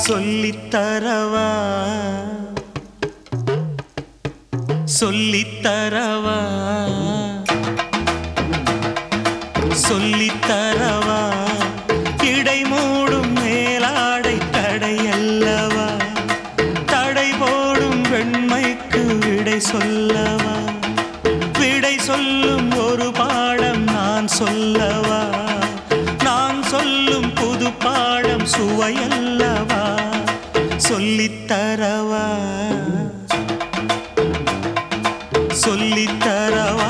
சொல்லித்தரவா சொல்லித்தரவா சொல்லித்தரவா இடை மூடும் மேலாடை தடையல்லவா தடை போடும் வெண்மைக்கு விடை சொல்லவா விடை சொல்லும் ஒரு பாடம் நான் சொல்லவா நான் சொல்லும் புது பாடம் சுவையல்லவா சொல்லித்தரவா சொல்லித்தரவா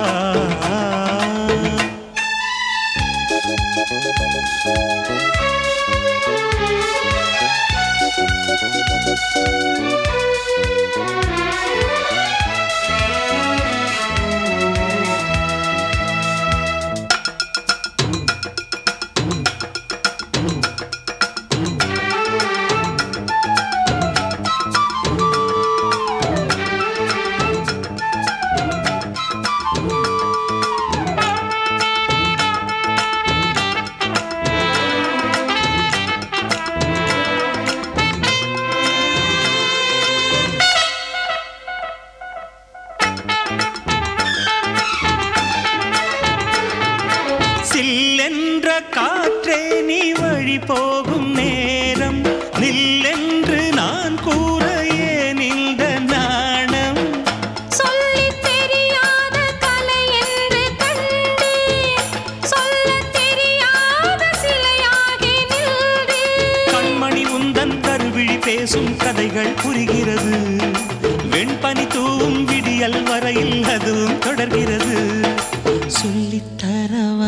சில்லென்ற காற்றே நீ வழி போகும் நேரம் நில்லென்று நான் கூற ஏன் இந்த நாணம் சொல்லித் தெரியாத கலை என்று கண்டேன் சொல்லத் தெரியாத சிலையாகி நின்றேன் கண்மணி உந்தன் கருவிழி பேசும் கதைகள் புரிகிறது வெண்பனி தூவும் விடியல் வரையில் அதுவும் தொடர்கிறது சொல்லித்தரவா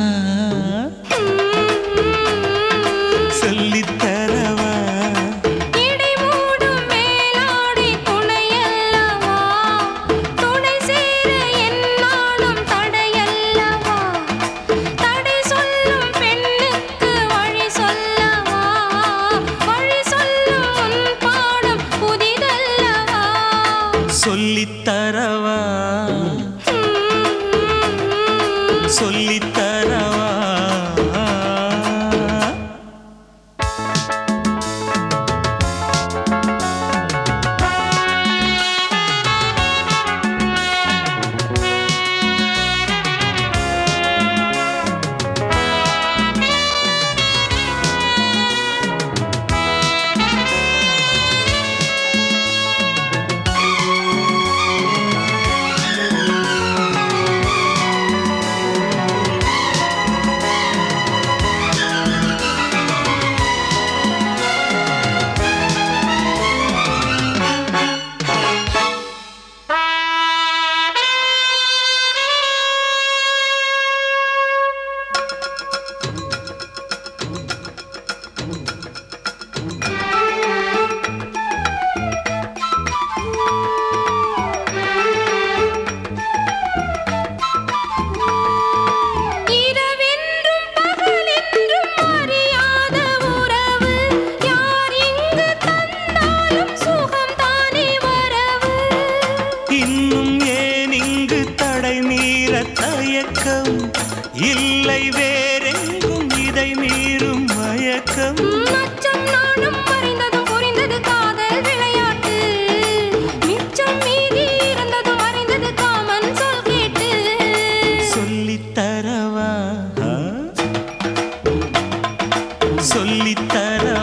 சொல்லித்தரவா இடை மூடும் மேலாடை துணையல்லவா துணை சேர என்னாலும் தடையல்லவா தடை சொல்லும் பெண்ணுக்கு வழி சொல்லவா வழி சொல்லும் உன் பாடம் புதிதல்லவா சொல்லித்தரவா சொல்லித்தரவா இரவென்றும் பகலென்றும் அறியாத உறவு யார் இங்கு தந்தாலும் சுகம் தானே வரவு இன்னும் ஏன் இங்கு தடை மீற தயக்கம் இல்லை வேறெங்கும் இதை மீறும் மயக்கம் மச்சம் நானும் அறிந்ததும் புரிந்தது காதல் விளையாட்டு மிச்சம் மீதி இருந்ததும் அறிந்தது காமன் சொல் கேட்டு சொல்லித்தரவா ஆ? சொல்லித்தரவா